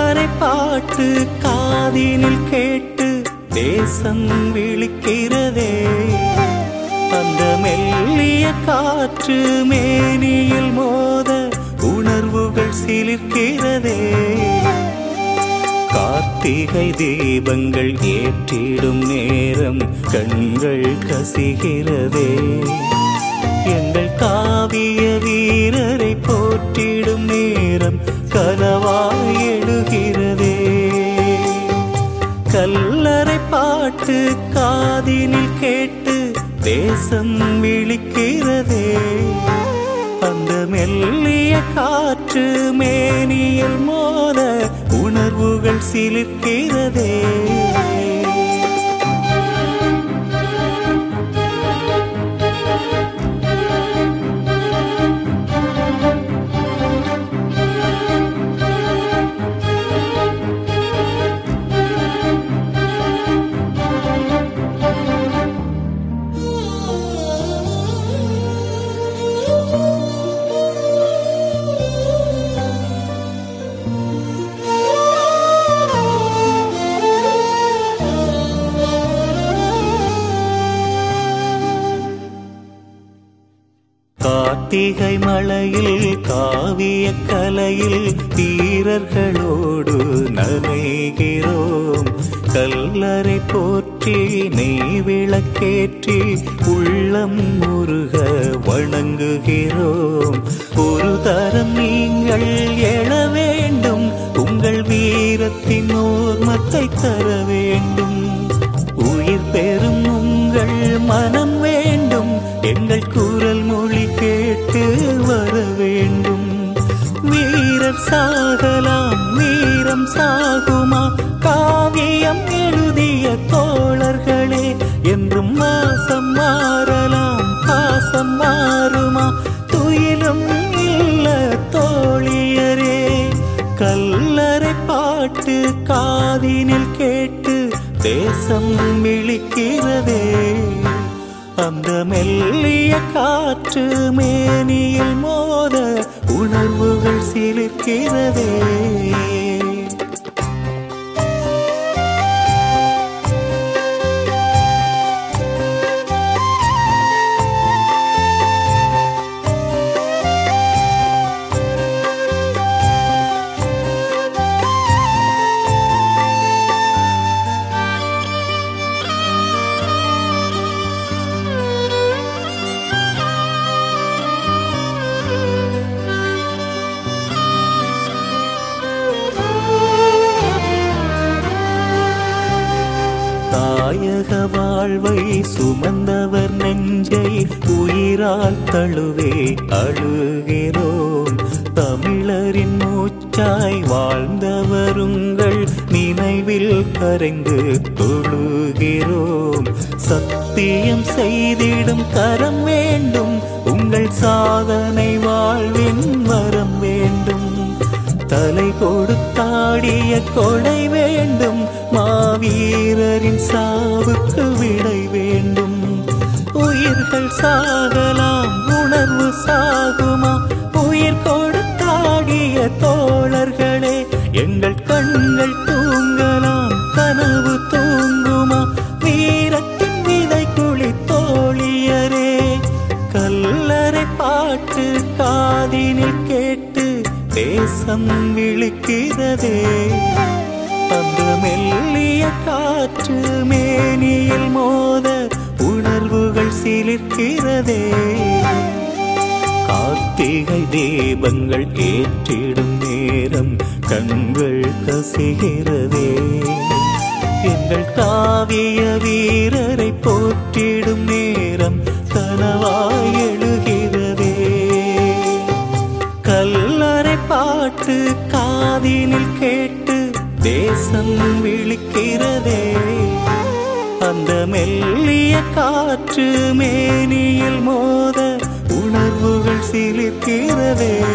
கல்லறை பாட்டு காதினில் கேட்டு தேசம் விழிக்கிறதே அந்த மெல்லிய காற்று மேனியில் மோத உணர்வுகள் சிலிர்க்கிறதே கார்த்திகை தீபங்கள் ஏற்றிடும் நேரம் கண்கள் கசிகிறதே எங்கள் காவிய வீரரை போற்றிடும் நேரம் கனவாய் எழுகிறதே கல்லறை பாட்டு காதினில் கேட்டு தேசம் விழிக்கிறதே அந்த மெல்லிய காற்று மேனியில் மோத உணர்வுகள் சிலிர்க்கிறதே கார்த்திகை மலையில் காவிய கலையில் வீரர்களோடு நனைகிறோம் கல்லறை போற்றி நெய் விளக்கேற்றி உள்ளம் முருக வணங்குகிறோம் ஒரு தரம் நீங்கள் எழ வேண்டும் உங்கள் வீரத்தின் ஓர்மத்தை தர வேண்டும் உயிர் பெறும் உங்கள் மனம் வேண்டும் எங்கள் குரல் மொழி கேட்டு வர வேண்டும் வீரர் சாகலாம் வீரம் சாகுமா காவியம் எழுதிய தோழர்களே என்றும் வாசம் மாறலாம் பாசம் மாறுமா துயிலும் இல்ல தோழியரே கல்லறை பாட்டு காதினில் கேட்டு தேசம் விழிக்கிறதே அந்த மெல்லிய காற்று மேனியில் மோத உணர்வுகள் சிலிர்க்கிறதே தாயக வாழ்வை சுமந்தவர் நெஞ்சை உயிரால் தழுவே அழுகிறோம் தமிழரின் மூச்சாய் வாழ்ந்தவருங்கள் நினைவில் கரைந்து தொழுகிறோம் சத்தியம் செய்திடும் கரம் வேண்டும் உங்கள் சாதனை வாழ்வின் வரம் வேண்டும் தலை கொடுத்தாடிய கொடை வேண்டும் மாவீரரின் சாவுக்கு விடை வேண்டும் உயிர்கள் சாகலாம் உணர்வு சாகுமா உயிர் கொடுத்தாடிய தோழர்களே எங்கள் கண்கள் தூங்கலாம் கனவு தூங்குமா வீரத்தின் விதை குழி தோழியரே கல்லறை பாட்டு காதினில் கேட்டு தேசம் விழிக்கிறதே அந்த மெல்லிய காற்று மேனியில் மோத உணர்வுகள் சிலிர்க்கிறதே கார்த்திகை தீபங்கள் ஏற்றிடும் நேரம் கண்கள் கசிகிறதே எங்கள் காவிய வீரரை போற்றிடும் நேரம் கனவாய் எழுகிறதே கல்லறை பாட்டு காதினில் கேட்டு தேசம் விழிக்கிறதே அந்த மெல்லிய காற்று மேனியில் மோத உணர்வுகள் சிலிர்க்கிறதே